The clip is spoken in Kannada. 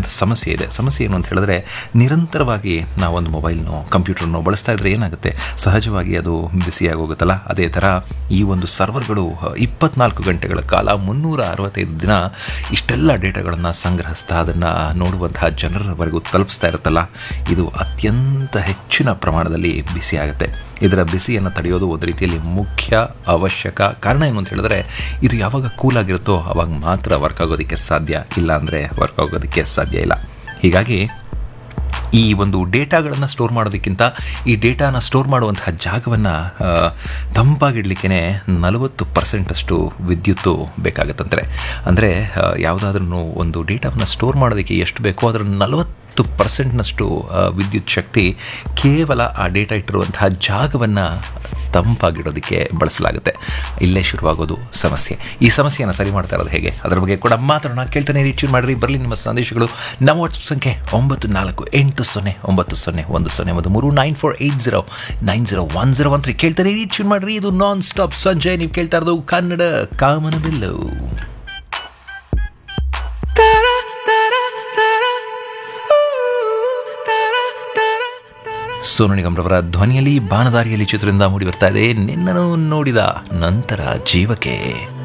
ಇರ್ತಕ್ಕಂಥ ಸಮಸ್ಯೆ ಇದೆ ಸಮಸ್ಯೆ ಏನು ಅಂತ ಹೇಳಿದ್ರೆ ನಿರಂತರವಾಗಿ ನಾವೊಂದು ಮೊಬೈಲ್ನೋ ಕಂಪ್ಯೂಟರ್ನೋ ಬಳಸ್ತಾ ಇದ್ರೆ ಏನಾಗುತ್ತೆ ಸಹಜವಾಗಿ ಅದು ಬಿಸಿಯಾಗಿ ಹೋಗುತ್ತಲ್ಲ ಅದೇ ಥರ ಈ ಒಂದು ಸರ್ವರ್ಗಳು ಇಪ್ಪತ್ನಾಲ್ಕು ಗಂಟೆಗಳ ಕಾಲ ಮುನ್ನೂರ ಅರವತ್ತೈದು ದಿನ ಇಷ್ಟೆಲ್ಲ ಡೇಟಾಗಳನ್ನು ಸಂಗ್ರಹಿಸ್ತಾ ಅದನ್ನು ನೋಡುವಂತಹ ಜನರವರೆಗೂ ತಲುಪಿಸ್ತಾ ಇರುತ್ತಲ್ಲ ಇದು ಅತ್ಯಂತ ಹೆಚ್ಚಿನ ಪ್ರಮಾಣದಲ್ಲಿ ಬಿಸಿ ಆಗುತ್ತೆ ಇದರ ಬಿಸಿಯನ್ನು ತಡೆಯೋದು ಒಂದು ರೀತಿಯಲ್ಲಿ ಮುಖ್ಯ ಅವಶ್ಯಕ ಕಾರಣ ಏನು ಅಂತ ಹೇಳಿದ್ರೆ ಇದು ಯಾವಾಗ ಕೂಲ್ ಆಗಿರುತ್ತೋ ಅವಾಗ ಮಾತ್ರ ವರ್ಕ್ ಆಗೋದಕ್ಕೆ ಸಾಧ್ಯ ಇಲ್ಲ ಅಂದರೆ ವರ್ಕ್ ಆಗೋದಕ್ಕೆ ಸಾಧ್ಯ ಇಲ್ಲ ಹೀಗಾಗಿ ಈ ಒಂದು ಡೇಟಾಗಳನ್ನು ಸ್ಟೋರ್ ಮಾಡೋದಕ್ಕಿಂತ ಈ ಡೇಟಾನ ಸ್ಟೋರ್ ಮಾಡುವಂತಹ ಜಾಗವನ್ನು ತಂಪಾಗಿಡ್ಲಿಕ್ಕೆ ನಲವತ್ತು ಪರ್ಸೆಂಟಷ್ಟು ವಿದ್ಯುತ್ತು ಬೇಕಾಗುತ್ತಂತಾರೆ ಅಂದರೆ ಯಾವುದಾದ್ರೂ ಒಂದು ಡೇಟಾವನ್ನು ಸ್ಟೋರ್ ಮಾಡೋದಕ್ಕೆ ಎಷ್ಟು ಬೇಕೋ ಅದರ ನಲವತ್ತು ಪರ್ಸೆಂಟ್ನಷ್ಟು ವಿದ್ಯುತ್ ಶಕ್ತಿ ಕೇವಲ ಆ ಡೇಟಾ ಇಟ್ಟಿರುವಂತಹ ಜಾಗವನ್ನು ತಂಪಾಗಿಡೋದಕ್ಕೆ ಬಳಸಲಾಗುತ್ತೆ ಇಲ್ಲೇ ಶುರುವಾಗೋದು ಸಮಸ್ಯೆ ಈ ಸಮಸ್ಯೆಯನ್ನು ಸರಿ ಮಾಡ್ತಾ ಇರೋದು ಹೇಗೆ ಅದರ ಬಗ್ಗೆ ಕೂಡ ಮಾತಾಡೋಣ ಕೇಳ್ತಾನೆ ರೀಚ್ ಮಾಡಿರಿ ಬರಲಿ ನಿಮ್ಮ ಸಂದೇಶಗಳು ನಮ್ಮ ವಾಟ್ಸಪ್ ಸಂಖ್ಯೆ ಒಂಬತ್ತು ನಾಲ್ಕು ಎಂಟು ಸೊನ್ನೆ ಒಂಬತ್ತು ಸೊನ್ನೆ ಒಂದು ಸೊನ್ನೆ ಒಂದು ಮೂರು nine four eight zero nine zero one zero one three ಕೇಳ್ತಾನೆ ರೀಚ್ ಮಾಡಿರಿ ಇದು ನಾನ್ ಸ್ಟಾಪ್ ಸಂಜೆ ನೀವು ಕೇಳ್ತಾ ಇರೋದು ಕನ್ನಡ ಕಾಮನಬಿಲ್ಲು ಸೋನು ನಿಗಮ್ರವರ ಧ್ವನಿಯಲ್ಲಿ ಬಾಣದಾರಿಯಲ್ಲಿ ಚಿತ್ರದಿಂದ ಮೂಡಿ ಬರ್ತಾ ಇದೆ ನಿನ್ನನ್ನು ನೋಡಿದ ನಂತರ ಜೀವಕ್ಕೆ